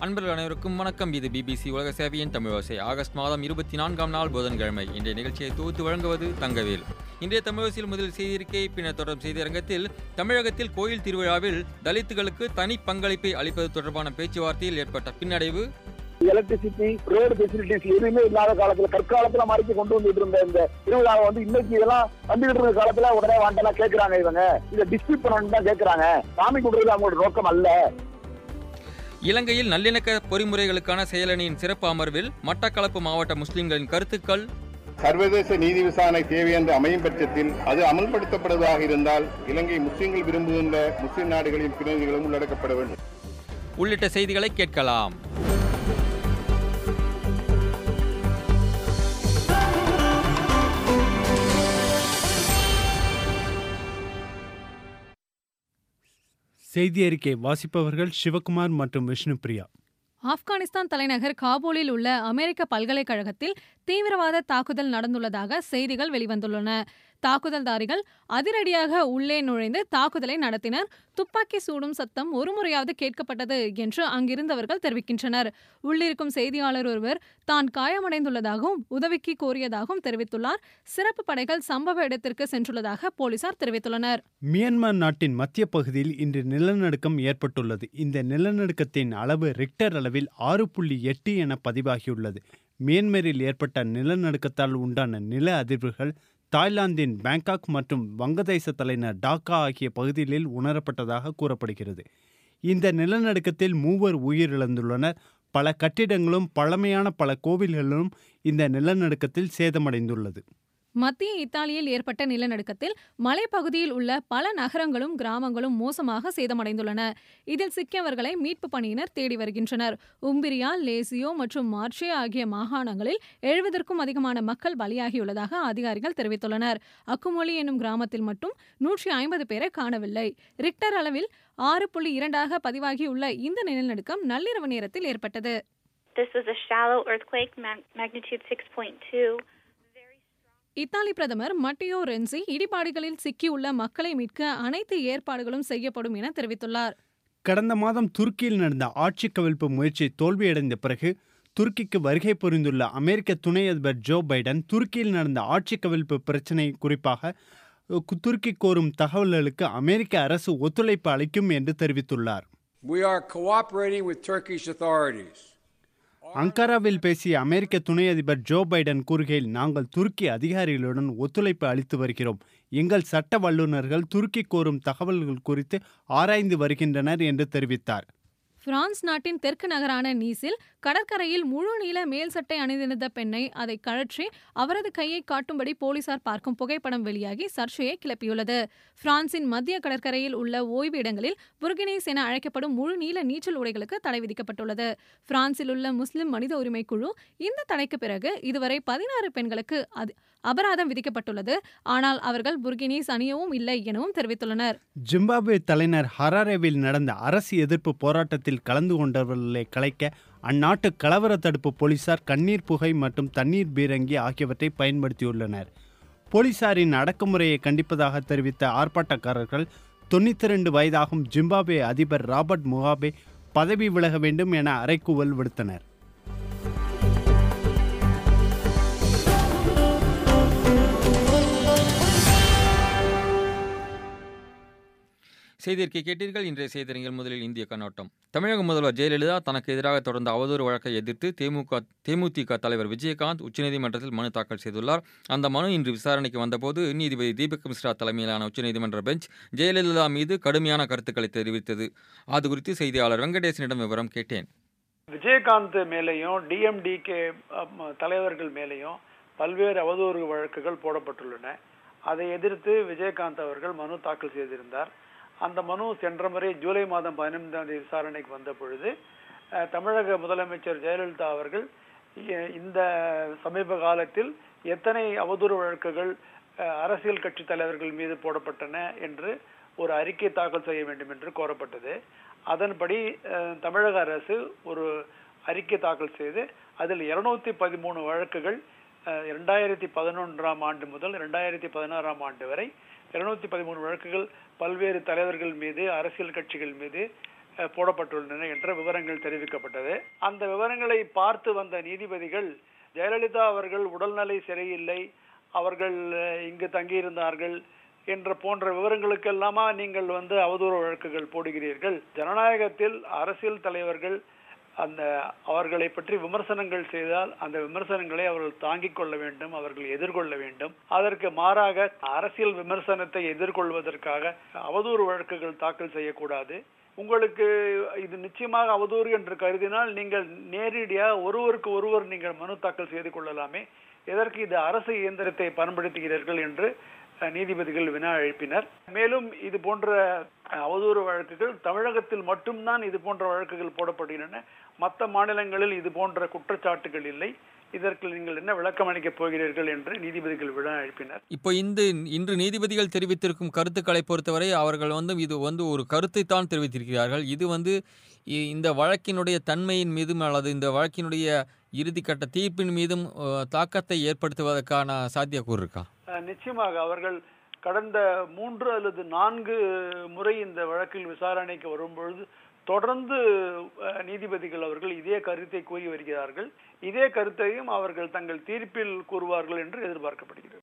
அன்பர்கள் அனைவருக்கும் வணக்கம் இது பிபிசி உலக சேவையின் தமிழ் ஓசை ஆகஸ்ட் மாதம் இருபத்தி நான்காம் நாள் புதன்கிழமை இன்றைய நிகழ்ச்சியை தொகுத்து வழங்குவது தங்கவேல் இன்றைய தமிழோசியில் முதல் செய்தியிருக்கை பின்னர் தொடரும் செய்தியரங்கத்தில் தமிழகத்தில் கோயில் திருவிழாவில் தலித்துகளுக்கு தனி பங்களிப்பை அளிப்பது தொடர்பான பேச்சுவார்த்தையில் ஏற்பட்ட பின்னடைவு எலக்ட்ரிசிட்டி ரோடு ஃபெசிலிட்டிஸ் எதுவுமே இல்லாத காலத்துல கற்காலத்துல மறைச்சு கொண்டு வந்துட்டு இருந்த இந்த திருவிழாவை வந்து இன்னைக்கு இதெல்லாம் வந்துகிட்டு இருந்த காலத்துல உடனே வாண்டெல்லாம் கேக்குறாங்க இவங்க இதை டிஸ்ட்ரிபியூட் பண்ணணும்னு தான் கேக்குறாங்க சாமி கும்பிடுறது அவங்களோட நோக்கம் அல்ல இலங்கையில் நல்லிணக்க பொறிமுறைகளுக்கான செயலணியின் சிறப்பு அமர்வில் மட்டக்களப்பு மாவட்ட முஸ்லிம்களின் கருத்துக்கள் சர்வதேச நீதி விசாரணை தேவை என்று அமையும் பட்சத்தில் அது அமல்படுத்தப்படுவதாக இருந்தால் இலங்கை முஸ்லிம்கள் விரும்புகின்ற முஸ்லிம் நாடுகளின் பிரதிநிதிகளும் உள்ளடக்கப்பட வேண்டும் உள்ளிட்ட செய்திகளை கேட்கலாம் செய்தி அறிக்கை வாசிப்பவர்கள் சிவகுமார் மற்றும் விஷ்ணுபிரியா ஆப்கானிஸ்தான் தலைநகர் காபூலில் உள்ள அமெரிக்க பல்கலைக்கழகத்தில் தீவிரவாத தாக்குதல் நடந்துள்ளதாக செய்திகள் வெளிவந்துள்ளன தாக்குதல்தாரிகள் அதிரடியாக உள்ளே நுழைந்து தாக்குதலை நடத்தினர் துப்பாக்கி சூடும் சத்தம் ஒருமுறையாவது கேட்கப்பட்டது என்று அங்கிருந்தவர்கள் தெரிவிக்கின்றனர் உள்ளிருக்கும் செய்தியாளர் ஒருவர் தான் காயமடைந்துள்ளதாகவும் உதவிக்கு கோரியதாகவும் தெரிவித்துள்ளார் சிறப்பு படைகள் சம்பவ இடத்திற்கு சென்றுள்ளதாக போலீசார் தெரிவித்துள்ளனர் மியான்மர் நாட்டின் மத்திய பகுதியில் இன்று நிலநடுக்கம் ஏற்பட்டுள்ளது இந்த நிலநடுக்கத்தின் அளவு ரிக்டர் அளவில் ஆறு புள்ளி எட்டு என பதிவாகியுள்ளது மியான்மரில் ஏற்பட்ட நிலநடுக்கத்தால் உண்டான நில அதிர்வுகள் தாய்லாந்தின் பேங்காக் மற்றும் வங்கதேச தலைநர் டாக்கா ஆகிய பகுதிகளில் உணரப்பட்டதாக கூறப்படுகிறது இந்த நிலநடுக்கத்தில் மூவர் உயிரிழந்துள்ளனர் பல கட்டிடங்களும் பழமையான பல கோவில்களும் இந்த நிலநடுக்கத்தில் சேதமடைந்துள்ளது மத்திய இத்தாலியில் ஏற்பட்ட நிலநடுக்கத்தில் மலைப்பகுதியில் உள்ள பல நகரங்களும் கிராமங்களும் மோசமாக சேதமடைந்துள்ளன இதில் சிக்கியவர்களை மீட்பு பணியினர் தேடி வருகின்றனர் உம்பிரியா லேசியோ மற்றும் மார்ஷே ஆகிய மாகாணங்களில் எழுபதற்கும் அதிகமான மக்கள் பலியாகியுள்ளதாக அதிகாரிகள் தெரிவித்துள்ளனர் அக்குமொழி என்னும் கிராமத்தில் மட்டும் நூற்றி ஐம்பது பேரை காணவில்லை ரிக்டர் அளவில் ஆறு புள்ளி இரண்டாக பதிவாகியுள்ள இந்த நிலநடுக்கம் நள்ளிரவு நேரத்தில் ஏற்பட்டது This was a shallow earthquake, mag- magnitude 6.2. இத்தாலி பிரதமர் மட்டியோ ரென்சி இடிபாடுகளில் சிக்கியுள்ள மக்களை மீட்க அனைத்து ஏற்பாடுகளும் செய்யப்படும் என தெரிவித்துள்ளார் கடந்த மாதம் துருக்கியில் நடந்த ஆட்சி கவிழ்ப்பு முயற்சி தோல்வியடைந்த பிறகு துருக்கிக்கு வருகை புரிந்துள்ள அமெரிக்க துணை அதிபர் ஜோ பைடன் துருக்கியில் நடந்த ஆட்சி கவிழ்ப்பு பிரச்சினை குறிப்பாக கு- துருக்கி கோரும் தகவல்களுக்கு அமெரிக்க அரசு ஒத்துழைப்பு அளிக்கும் என்று தெரிவித்துள்ளார் We are cooperating with Turkish authorities. அங்காராவில் பேசிய அமெரிக்க துணை அதிபர் ஜோ பைடன் கூறுகையில் நாங்கள் துருக்கி அதிகாரிகளுடன் ஒத்துழைப்பு அளித்து வருகிறோம் எங்கள் சட்ட வல்லுநர்கள் துருக்கி கோரும் தகவல்கள் குறித்து ஆராய்ந்து வருகின்றனர் என்று தெரிவித்தார் பிரான்ஸ் நாட்டின் தெற்கு நகரான நீஸில் கடற்கரையில் முழு நீள மேல் சட்டை அணிந்திருந்த பெண்ணை அதை கழற்றி அவரது கையை காட்டும்படி போலீசார் பார்க்கும் புகைப்படம் வெளியாகி சர்ச்சையை கிளப்பியுள்ளது பிரான்சின் மத்திய கடற்கரையில் உள்ள ஓய்வு இடங்களில் புர்கினீஸ் என அழைக்கப்படும் முழு நீள நீச்சல் உடைகளுக்கு தடை விதிக்கப்பட்டுள்ளது பிரான்சில் உள்ள முஸ்லிம் மனித உரிமை குழு இந்த தடைக்கு பிறகு இதுவரை பதினாறு பெண்களுக்கு அது அபராதம் விதிக்கப்பட்டுள்ளது ஆனால் அவர்கள் புர்கினீஸ் அணியவும் இல்லை எனவும் தெரிவித்துள்ளனர் ஜிம்பாப்வே தலைநர் ஹராரேவில் நடந்த அரசு எதிர்ப்பு போராட்டத்தில் கலந்து கொண்டவர்களை கலைக்க அந்நாட்டு கலவர தடுப்பு போலீசார் கண்ணீர் புகை மற்றும் தண்ணீர் பீரங்கி ஆகியவற்றை பயன்படுத்தியுள்ளனர் போலீசாரின் அடக்குமுறையை கண்டிப்பதாக தெரிவித்த ஆர்ப்பாட்டக்காரர்கள் தொண்ணூற்றி ரெண்டு வயதாகும் ஜிம்பாப்வே அதிபர் ராபர்ட் முகாபே பதவி விலக வேண்டும் என அறைகூவல் விடுத்தனர் செய்தியிருக்கை கேட்டீர்கள் இன்றைய செய்தியரங்கில் முதலில் இந்திய கண்ணோட்டம் தமிழக முதல்வர் ஜெயலலிதா தனக்கு எதிராக தொடர்ந்த அவதூறு வழக்கை எதிர்த்து தேமுக தேமுதிக தலைவர் விஜயகாந்த் உச்சநீதிமன்றத்தில் மனு தாக்கல் செய்துள்ளார் அந்த மனு இன்று விசாரணைக்கு வந்தபோது நீதிபதி தீபக் மிஸ்ரா தலைமையிலான உச்சநீதிமன்ற பெஞ்ச் ஜெயலலிதா மீது கடுமையான கருத்துக்களை தெரிவித்தது அது குறித்து செய்தியாளர் வெங்கடேசனிடம் விவரம் கேட்டேன் விஜயகாந்த் மேலேயும் டிஎம்டிகே தலைவர்கள் மேலேயும் பல்வேறு அவதூறு வழக்குகள் போடப்பட்டுள்ளன அதை எதிர்த்து விஜயகாந்த் அவர்கள் மனு தாக்கல் செய்திருந்தார் அந்த மனு சென்ற முறை ஜூலை மாதம் பதினைந்தாம் தேதி விசாரணைக்கு வந்த பொழுது அஹ், தமிழக முதலமைச்சர் ஜெயலலிதா அவர்கள் இ- இந்த சமீப காலத்தில் எத்தனை அவதூறு வழக்குகள் அஹ், அரசியல் கட்சி தலைவர்கள் மீது போடப்பட்டன என்று ஒரு அறிக்கை தாக்கல் செய்ய வேண்டும் என்று கோரப்பட்டது அதன்படி அஹ், தமிழக அரசு ஒரு அறிக்கை தாக்கல் செய்து அதில் இருநூத்தி பதிமூணு வழக்குகள் அஹ், இரண்டாயிரத்தி பதினொன்றாம் ஆண்டு முதல் இரண்டாயிரத்தி பதினாறாம் ஆண்டு வரை இருநூத்தி பதிமூணு வழக்குகள் பல்வேறு தலைவர்கள் மீது அரசியல் கட்சிகள் மீது அஹ், போடப்பட்டுள்ளன என்ற விவரங்கள் தெரிவிக்கப்பட்டது அந்த விவரங்களை பார்த்து வந்த நீதிபதிகள் ஜெயலலிதா அவர்கள் உடல்நிலை சரியில்லை அவர்கள் அஹ், இங்கு தங்கியிருந்தார்கள் என்ற போன்ற விவரங்களுக்கெல்லாமா நீங்கள் வந்து அவதூறு வழக்குகள் போடுகிறீர்கள் ஜனநாயகத்தில் அரசியல் தலைவர்கள் அந்த அவர்களை பற்றி விமர்சனங்கள் செய்தால் அந்த விமர்சனங்களை அவர்கள் தாங்கிக் கொள்ள வேண்டும் அவர்கள் எதிர்கொள்ள வேண்டும் அதற்கு மாறாக அரசியல் விமர்சனத்தை எதிர்கொள்வதற்காக அவதூறு வழக்குகள் தாக்கல் செய்யக்கூடாது உங்களுக்கு இது நிச்சயமாக அவதூறு என்று கருதினால் நீங்கள் நேரடியாக ஒருவருக்கு ஒருவர் நீங்கள் மனு தாக்கல் செய்து கொள்ளலாமே எதற்கு இது அரசு இயந்திரத்தை பயன்படுத்துகிறீர்கள் என்று அஹ், நீதிபதிகள் வினா எழுப்பினர் மேலும் இது போன்ற அஹ், அவதூறு வழக்குகள் தமிழகத்தில் மட்டும்தான் இது போன்ற வழக்குகள் போடப்படுகின்றன மற்ற மாநிலங்களில் இது போன்ற குற்றச்சாட்டுகள் இல்லை இதற்கு நீங்கள் என்ன விளக்கம் அளிக்கப் போகிறீர்கள் என்று நீதிபதிகள் வினா எழுப்பினர் இப்போ இந்த இன்று நீதிபதிகள் தெரிவித்திருக்கும் கருத்துக்களை பொறுத்தவரை அவர்கள் வந்து இது வந்து ஒரு கருத்தை தான் தெரிவித்திருக்கிறார்கள் இது வந்து இ- இந்த வழக்கினுடைய தன்மையின் மீதும் அல்லது இந்த வழக்கினுடைய இறுதிக்கட்ட தீர்ப்பின் மீதும் அஹ், தாக்கத்தை ஏற்படுத்துவதற்கான சாத்தியக்கூறு இருக்கா அஹ், நிச்சயமாக அவர்கள் கடந்த மூன்று அல்லது நான்கு முறை இந்த வழக்கில் விசாரணைக்கு வரும்பொழுது தொடர்ந்து அஹ், நீதிபதிகள் அவர்கள் இதே கருத்தை கூறி வருகிறார்கள் இதே கருத்தையும் அவர்கள் தங்கள் தீர்ப்பில் கூறுவார்கள் என்று எதிர்பார்க்கப்படுகிறது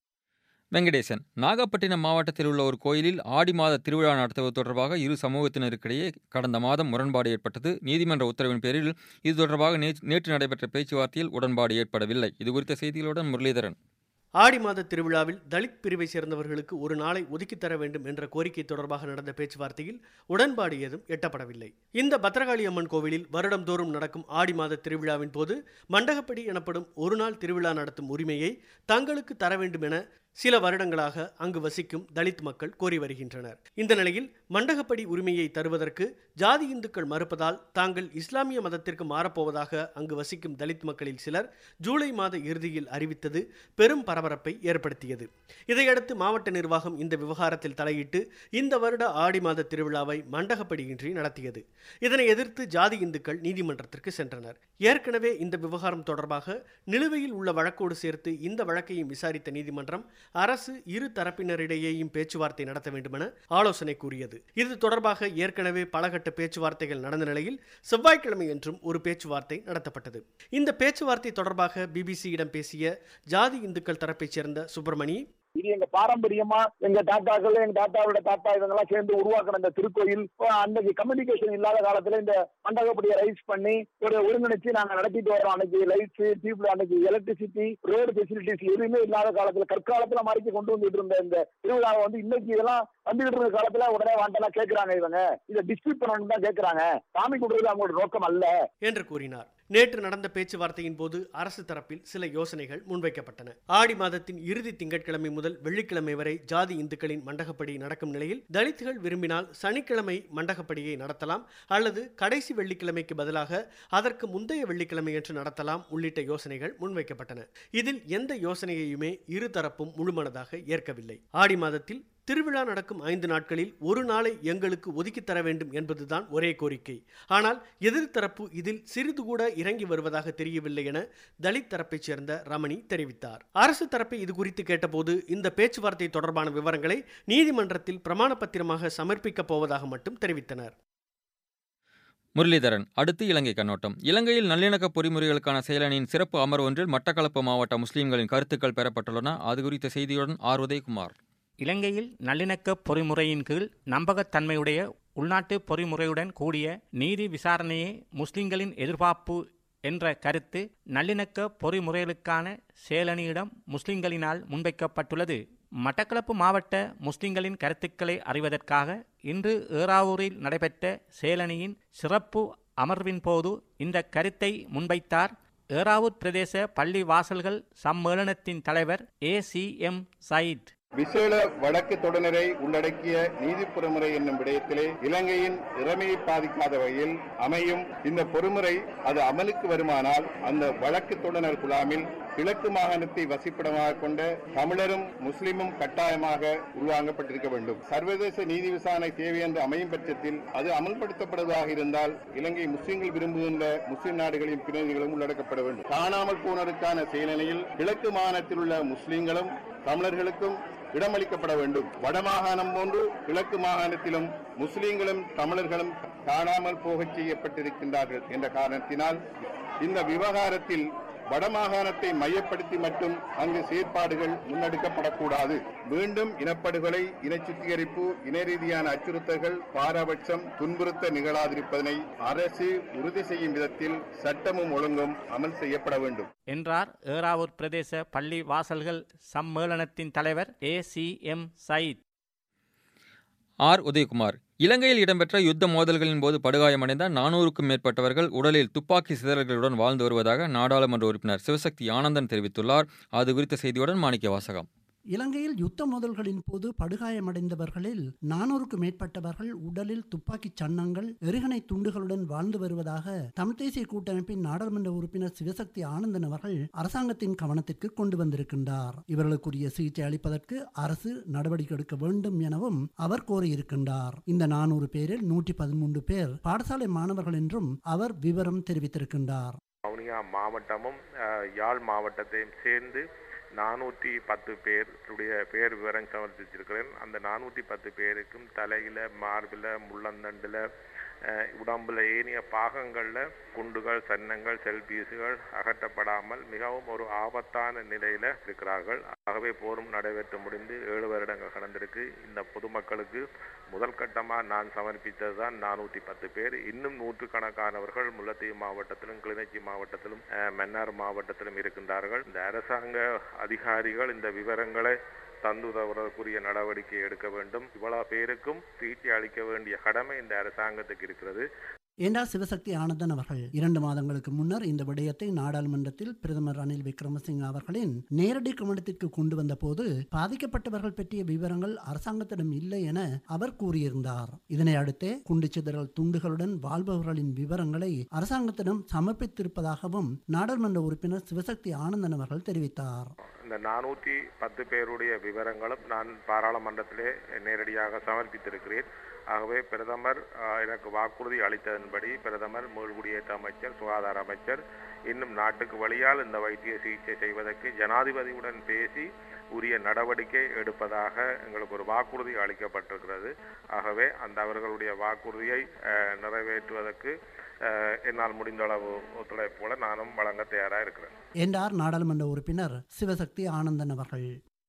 வெங்கடேசன் நாகப்பட்டினம் மாவட்டத்தில் உள்ள ஒரு கோயிலில் ஆடி மாத திருவிழா நடத்துவது தொடர்பாக இரு சமூகத்தினருக்கிடையே கடந்த மாதம் முரண்பாடு ஏற்பட்டது நீதிமன்ற உத்தரவின் பேரில் இது தொடர்பாக நே- நேற்று நடைபெற்ற பேச்சுவார்த்தையில் உடன்பாடு ஏற்படவில்லை இது குறித்த செய்திகளுடன் முரளிதரன் ஆடி மாத திருவிழாவில் தலித் பிரிவை சேர்ந்தவர்களுக்கு ஒரு நாளை ஒதுக்கித் தர வேண்டும் என்ற கோரிக்கை தொடர்பாக நடந்த பேச்சுவார்த்தையில் உடன்பாடு ஏதும் எட்டப்படவில்லை இந்த பத்ரகாளி அம்மன் கோவிலில் வருடம்தோறும் நடக்கும் ஆடி மாத திருவிழாவின் போது மண்டகப்படி எனப்படும் ஒரு நாள் திருவிழா நடத்தும் உரிமையை தங்களுக்கு தர வேண்டும் என சில வருடங்களாக அங்கு வசிக்கும் தலித் மக்கள் கோரி வருகின்றனர் இந்த நிலையில் மண்டகப்படி உரிமையை தருவதற்கு ஜாதி இந்துக்கள் மறுப்பதால் தாங்கள் இஸ்லாமிய மதத்திற்கு மாறப்போவதாக அங்கு வசிக்கும் தலித் மக்களில் சிலர் ஜூலை மாத இறுதியில் அறிவித்தது பெரும் பரபரப்பை ஏற்படுத்தியது இதையடுத்து மாவட்ட நிர்வாகம் இந்த விவகாரத்தில் தலையிட்டு இந்த வருட ஆடி மாத திருவிழாவை மண்டகப்படியின்றி நடத்தியது இதனை எதிர்த்து ஜாதி இந்துக்கள் நீதிமன்றத்திற்கு சென்றனர் ஏற்கனவே இந்த விவகாரம் தொடர்பாக நிலுவையில் உள்ள வழக்கோடு சேர்த்து இந்த வழக்கையும் விசாரித்த நீதிமன்றம் அரசு இரு தரப்பினரிடையேயும் பேச்சுவார்த்தை நடத்த வேண்டுமென ஆலோசனை கூறியது இது தொடர்பாக ஏற்கனவே பலகட்ட பேச்சுவார்த்தைகள் நடந்த நிலையில் செவ்வாய்க்கிழமை என்றும் ஒரு பேச்சுவார்த்தை நடத்தப்பட்டது இந்த பேச்சுவார்த்தை தொடர்பாக பிபிசியிடம் பேசிய ஜாதி இந்துக்கள் தரப்பைச் சேர்ந்த சுப்பிரமணி இது எங்க பாரம்பரியமா எங்க தாத்தாக்கள் எங்க தாத்தாவோட தாத்தா இவங்கெல்லாம் சேர்ந்து உருவாக்குன இந்த திருக்கோயில் இப்போ அன்னைக்கு கம்யூனிகேஷன் இல்லாத காலத்துல இந்த மண்டகப்படியை ரைஸ் பண்ணி ஒரு ஒருங்கிணைச்சு நாங்க நடத்திட்டு வரோம் அன்னைக்கு லைட்ஸ் டியூப்ல அன்னைக்கு எலக்ட்ரிசிட்டி ரோடு ஃபெசிலிட்டிஸ் எதுவுமே இல்லாத காலத்துல கற்காலத்துல மறைச்சு கொண்டு வந்துட்டு இருந்த இந்த திருவிழாவை வந்து இன்னைக்கு இதெல்லாம் வந்துகிட்டு இருந்த காலத்துல உடனே வாண்டெல்லாம் கேக்குறாங்க இவங்க இதை டிஸ்ட்ரிபியூட் பண்ணணும்னு தான் கேக்குறாங்க சாமி கொடுறது அவங்களோட நோக்கம் அல்ல என்று கூறினார் நேற்று நடந்த பேச்சுவார்த்தையின் போது அரசு தரப்பில் சில யோசனைகள் முன்வைக்கப்பட்டன ஆடி மாதத்தின் இறுதி திங்கட்கிழமை முதல் வெள்ளிக்கிழமை வரை ஜாதி இந்துக்களின் மண்டகப்படி நடக்கும் நிலையில் தலித்துகள் விரும்பினால் சனிக்கிழமை மண்டகப்படியை நடத்தலாம் அல்லது கடைசி வெள்ளிக்கிழமைக்கு பதிலாக அதற்கு முந்தைய வெள்ளிக்கிழமை என்று நடத்தலாம் உள்ளிட்ட யோசனைகள் முன்வைக்கப்பட்டன இதில் எந்த யோசனையையுமே இரு தரப்பும் முழுமனதாக ஏற்கவில்லை ஆடி மாதத்தில் திருவிழா நடக்கும் ஐந்து நாட்களில் ஒரு நாளை எங்களுக்கு ஒதுக்கித் தர வேண்டும் என்பதுதான் ஒரே கோரிக்கை ஆனால் எதிர்த்தரப்பு இதில் சிறிது கூட இறங்கி வருவதாக தெரியவில்லை என தலித் தரப்பைச் சேர்ந்த ரமணி தெரிவித்தார் அரசு தரப்பை இது குறித்து கேட்டபோது இந்த பேச்சுவார்த்தை தொடர்பான விவரங்களை நீதிமன்றத்தில் பிரமாண பத்திரமாக சமர்ப்பிக்கப் போவதாக மட்டும் தெரிவித்தனர் முரளிதரன் அடுத்து இலங்கை கண்ணோட்டம் இலங்கையில் நல்லிணக்க பொறிமுறைகளுக்கான செயலணியின் சிறப்பு அமர்வு ஒன்றில் மட்டக்களப்பு மாவட்ட முஸ்லிம்களின் கருத்துக்கள் பெறப்பட்டுள்ளன அது குறித்த செய்தியுடன் ஆர் உதயகுமார் இலங்கையில் நல்லிணக்க பொறிமுறையின் கீழ் நம்பகத்தன்மையுடைய உள்நாட்டு பொறிமுறையுடன் கூடிய நீதி விசாரணையே முஸ்லிம்களின் எதிர்பார்ப்பு என்ற கருத்து நல்லிணக்க பொறிமுறைகளுக்கான சேலனியிடம் முஸ்லிம்களினால் முன்வைக்கப்பட்டுள்ளது மட்டக்களப்பு மாவட்ட முஸ்லிம்களின் கருத்துக்களை அறிவதற்காக இன்று ஏறாவூரில் நடைபெற்ற சேலனியின் சிறப்பு அமர்வின் போது இந்த கருத்தை முன்வைத்தார் ஏறாவூர் பிரதேச பள்ளி வாசல்கள் சம்மேளனத்தின் தலைவர் ஏ சி எம் சயிட் விசேட வடக்கு தொடரை உள்ளடக்கிய நீதி பொறிமுறை என்னும் விடயத்திலே இலங்கையின் இறமையை பாதிக்காத வகையில் அமையும் இந்த பொறிமுறை அது அமலுக்கு வருமானால் அந்த வழக்கு தொடர் குழாமில் கிழக்கு மாகாணத்தை வசிப்பிடமாக கொண்ட தமிழரும் முஸ்லிமும் கட்டாயமாக உள்வாங்கப்பட்டிருக்க வேண்டும் சர்வதேச நீதி விசாரணை தேவை என்று அமையும் பட்சத்தில் அது அமல்படுத்தப்படுவதாக இருந்தால் இலங்கை முஸ்லிம்கள் விரும்புகின்ற முஸ்லிம் நாடுகளின் பிரதிநிதிகளும் உள்ளடக்கப்பட வேண்டும் காணாமல் போனருக்கான செயலனையில் கிழக்கு மாகாணத்தில் உள்ள முஸ்லிம்களும் தமிழர்களுக்கும் இடமளிக்கப்பட வேண்டும் வடமாகாணம் போன்று கிழக்கு மாகாணத்திலும் முஸ்லிம்களும் தமிழர்களும் காணாமல் போகச் செய்யப்பட்டிருக்கின்றார்கள் என்ற காரணத்தினால் இந்த விவகாரத்தில் வடமாகாணத்தை மையப்படுத்தி மட்டும் அங்கு செயற்பாடுகள் முன்னெடுக்கப்படக்கூடாது மீண்டும் இனப்படுகொலை இன சுத்திகரிப்பு இன ரீதியான அச்சுறுத்தல்கள் பாரபட்சம் துன்புறுத்த நிகழாதிருப்பதனை அரசு உறுதி செய்யும் விதத்தில் சட்டமும் ஒழுங்கும் அமல் செய்யப்பட வேண்டும் என்றார் ஏறாவூர் பிரதேச பள்ளி வாசல்கள் சம்மேளனத்தின் தலைவர் A C M Sayeed R Udayakumar இலங்கையில் இடம்பெற்ற யுத்த மோதல்களின் போது படுகாயமடைந்த நானூறுக்கும் மேற்பட்டவர்கள் உடலில் துப்பாக்கி சிதறல்களுடன் வாழ்ந்து வருவதாக நாடாளுமன்ற உறுப்பினர் சிவசக்தி ஆனந்தன் தெரிவித்துள்ளார் அது குறித்த செய்தியுடன் மாணிக்க வாசகம் இலங்கையில் யுத்த மோதல்களின் போது படுகாயமடைந்தவர்களில் நானூறுக்கும் மேற்பட்டவர்கள் உடலில் துப்பாக்கிச் சன்னங்கள் எரிகணை துண்டுகளுடன் வாழ்ந்து வருவதாக தமிழ் தேசிய கூட்டமைப்பின் நாடாளுமன்ற உறுப்பினர் சிவசக்தி ஆனந்தன் அவர்கள் அரசாங்கத்தின் கவனத்திற்கு கொண்டு வந்திருக்கின்றார் இவர்களுக்குரிய சிகிச்சை அளிப்பதற்கு அரசு நடவடிக்கை எடுக்க வேண்டும் எனவும் அவர் கோரியிருக்கின்றார் இந்த நானூறு பேரில் நூற்றி பதிமூன்று பேர் பாடசாலை மாணவர்கள் என்றும் அவர் விவரம் தெரிவித்திருக்கின்றார் வவுனியா மாவட்டமும் அஹ், யாழ் மாவட்டத்தையும் சேர்ந்து நானூற்றி பத்து பேருடைய பேர் விவரம் சமர்ப்பிச்சிருக்கிறேன் அந்த நானூற்றி பத்து பேருக்கும் தலையில் மார்பில் முள்ளந்தண்டில் அஹ், உடம்புல ஏனைய பாகங்களில் குண்டுகள் சன்னங்கள் செல்பீஸுகள் அகற்றப்படாமல் மிகவும் ஒரு ஆபத்தான நிலையில் இருக்கிறார்கள் ஆகவே போரும் நடைபெற்று முடிந்து ஏழு வருடங்கள் கடந்திருக்கு இந்த பொதுமக்களுக்கு முதல் கட்டமாக நான் சமர்ப்பித்தது தான் நானூற்றி பத்து பேர் இன்னும் நூற்றுக்கணக்கானவர்கள் முல்லைத்தீவு மாவட்டத்திலும் கிளிநொச்சி மாவட்டத்திலும் அஹ், மன்னார் மாவட்டத்திலும் இருக்கின்றார்கள் இந்த அரசாங்க அதிகாரிகள் இந்த விவரங்களை தந்து தவறக்கூடிய நடவடிக்கை எடுக்க வேண்டும் இவ்வளவு பேருக்கும் சிகிச்சை அளிக்க வேண்டிய கடமை இந்த அரசாங்கத்துக்கு இருக்கிறது என்றார் சிவசக்தி ஆனந்தன் அவர்கள் இரண்டு மாதங்களுக்கு முன்னர் இந்த விடயத்தை நாடாளுமன்றத்தில் பிரதமர் ரணில் விக்ரமசிங்க அவர்களின் நேரடி கவனத்திற்கு கொண்டு வந்த போது பாதிக்கப்பட்டவர்கள் பற்றிய விவரங்கள் அரசாங்கத்திடம் இல்லை என அவர் கூறியிருந்தார் இதனை அடுத்தே குண்டு சிதறல் துண்டுகளுடன் வாழ்பவர்களின் விவரங்களை அரசாங்கத்திடம் சமர்ப்பித்திருப்பதாகவும் நாடாளுமன்ற உறுப்பினர் சிவசக்தி ஆனந்தன் அவர்கள் தெரிவித்தார் இந்த நானூற்றி பத்து பேருடைய விவரங்களும் நான் பாராளுமன்றத்திலே நேரடியாக சமர்ப்பித்திருக்கிறேன் ஆகவே பிரதமர் ஆஹ், எனக்கு வாக்குறுதி அளித்ததன்படி பிரதமர் மீள்குடியேற்ற அமைச்சர் சுகாதார அமைச்சர் இன்னும் நாட்டுக்கு வழியால் இந்த வைத்திய சிகிச்சை செய்வதற்கு ஜனாதிபதியுடன் பேசி உரிய நடவடிக்கை எடுப்பதாக எங்களுக்கு ஒரு வாக்குறுதி அளிக்கப்பட்டிருக்கிறது ஆகவே அந்த அவர்களுடைய வாக்குறுதியை ஆஹ், நிறைவேற்றுவதற்கு ஆஹ், என்னால் முடிந்த அளவு ஒத்துழைப்போல நானும் வழங்க தயாராக இருக்கிறேன் என்றார் நாடாளுமன்ற உறுப்பினர் சிவசக்தி ஆனந்தன் அவர்கள்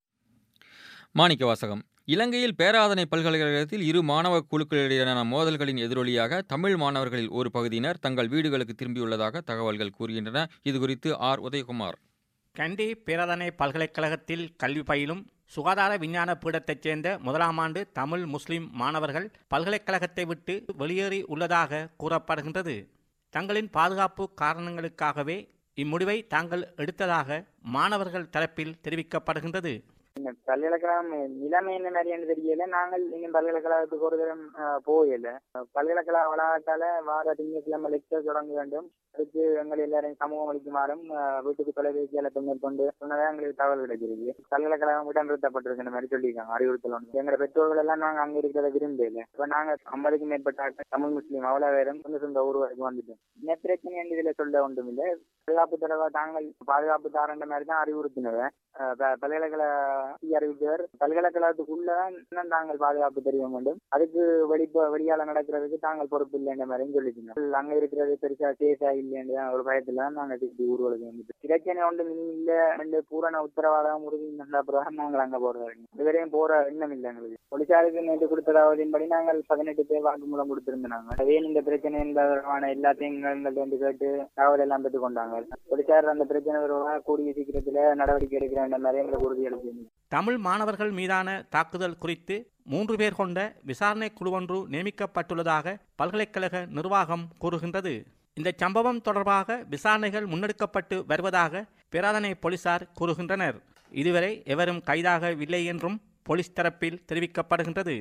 மாணிக்க வாசகம் இலங்கையில் பேராதனை பல்கலைக்கழகத்தில் இரு மாணவ குழுக்களிடையிலான மோதல்களின் எதிரொலியாக தமிழ் மாணவர்களில் ஒரு பகுதியினர் தங்கள் வீடுகளுக்கு திரும்பியுள்ளதாக தகவல்கள் கூறுகின்றன இது குறித்து ஆர் உதயகுமார் கண்டி பேரதனை பல்கலைக்கழகத்தில் கல்வி பயிலும் சுகாதார விஞ்ஞான பீடத்தைச் சேர்ந்த முதலாம் ஆண்டு தமிழ் முஸ்லிம் மாணவர்கள் பல்கலைக்கழகத்தை விட்டு வெளியேறி உள்ளதாக கூறப்படுகின்றது தங்களின் பாதுகாப்பு காரணங்களுக்காகவே இம்முடிவை தாங்கள் எடுத்ததாக மாணவர்கள் தரப்பில் தெரிவிக்கப்படுகின்றது இந்த பல்கலைக்கழகம் நிலைமை என்ன மாதிரியானு தெரியல நாங்கள் இன்னும் பல்கலைக்கழகத்துக்கு ஒரு தரம் அஹ், போகல பல்கலைக்கழக வளாகத்தால வார திங்கட்கிழமை லெக்சர் தொடங்க வேண்டும் அதுக்கு எங்கள் எல்லாரையும் சமூகம் அளிக்குமாறும் அஹ், வீட்டுக்கு தொலைபேசி அழைப்பு மேற்கொண்டு சொன்னதாக எங்களுக்கு தகவல் கிடைச்சிருக்கு பல்கலைக்கழகம் விட நிறுத்தப்பட்டிருக்கு இந்த மாதிரி சொல்லியிருக்காங்க அறிவுறுத்தல் ஒன்று எங்களோட பெற்றோர்கள் எல்லாம் நாங்க அங்க இருக்கிறத விரும்பல இப்ப நாங்க ஐம்பதுக்கும் மேற்பட்ட ஆட்கள் தமிழ் முஸ்லீம் அவ்வளவு பேரும் சொந்த சொந்த ஊர் வரைக்கும் வந்துட்டோம் என்ன பிரச்சனை என்று இதுல சொல்ல ஒன்றும் இல்லை பாதுகாப்பு தொடர்பாக தாங்கள் பாதுகாப்பு தாரண்ட மாதிரி தான் அறிவுறுத்தினவன் அஹ் ப- பல்கலைக்கழக அறிவித்தவர் பல்கலைக்கழகத்துக்குள்ளதான் இன்னும் தாங்கள் பாதுகாப்பு தெரிய வேண்டும் அதுக்கு வெளி வெளியால நடக்கிறதுக்கு தாங்கள் பொறுப்பு இல்லைன்ற மாதிரியும் சொல்லிச்சிருந்தோம் அங்க இருக்கிறது பெருசா சேஃபா இல்லைன்னு ஒரு பயத்துல தான் நாங்க திருப்பி ஊர்களுக்கு வந்துட்டு பிரச்சனை ஒன்றும் இல்ல ரெண்டு பூரண உத்தரவாதம் உறுதி நல்ல பிரகாரம் நாங்கள் அங்க போறது இதுவரையும் போற எண்ணம் இல்லை எங்களுக்கு போலீசாருக்கு நேற்று கொடுத்ததாவதின்படி நாங்கள் பதினெட்டு பேர் வாக்குமூலம் கொடுத்திருந்தாங்க அதே இந்த பிரச்சனை என்பதற்கான எல்லாத்தையும் எங்கள்கிட்ட வந்து கேட்டு தகவல் எல்லாம் பெற்றுக் கொண்டாங்க போலீசார் அந்த பிரச்சனை வருவதாக கூடிய சீக்கிரத்துல நடவடிக்கை எடுக்கிற மாதிரி எங்களுக்கு உறுதி அளிச்சிருந்தது தமிழ் மாணவர்கள் மீதான தாக்குதல் குறித்து மூன்று பேர் கொண்ட விசாரணை குழுவொன்று நியமிக்கப்பட்டுள்ளதாக பல்கலைக்கழக நிர்வாகம் கூறுகின்றது இந்த சம்பவம் தொடர்பாக விசாரணைகள் முன்னெடுக்கப்பட்டு வருவதாக பேராதனை போலீசார் கூறுகின்றனர் இதுவரை எவரும் கைதாகவில்லை என்றும் போலீஸ் தரப்பில் தெரிவிக்கப்படுகின்றது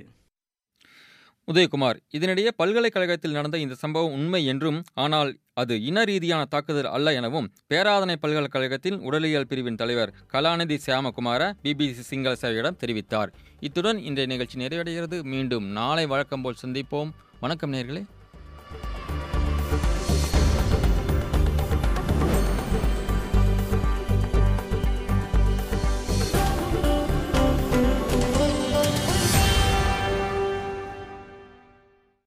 உதயகுமார் இதனிடையே பல்கலைக்கழகத்தில் நடந்த இந்த சம்பவம் உண்மை என்றும் ஆனால் அது இன ரீதியான தாக்குதல் அல்ல எனவும் பேராதனை பல்கலைக்கழகத்தின் உடலியல் பிரிவின் தலைவர் கலாநிதி சியாமகுமார பிபிசி சிங்கள சேவையிடம் தெரிவித்தார் இத்துடன் இன்றைய நிகழ்ச்சி நிறைவடைகிறது மீண்டும் நாளை வழக்கம் போல் சந்திப்போம் வணக்கம் நேர்களே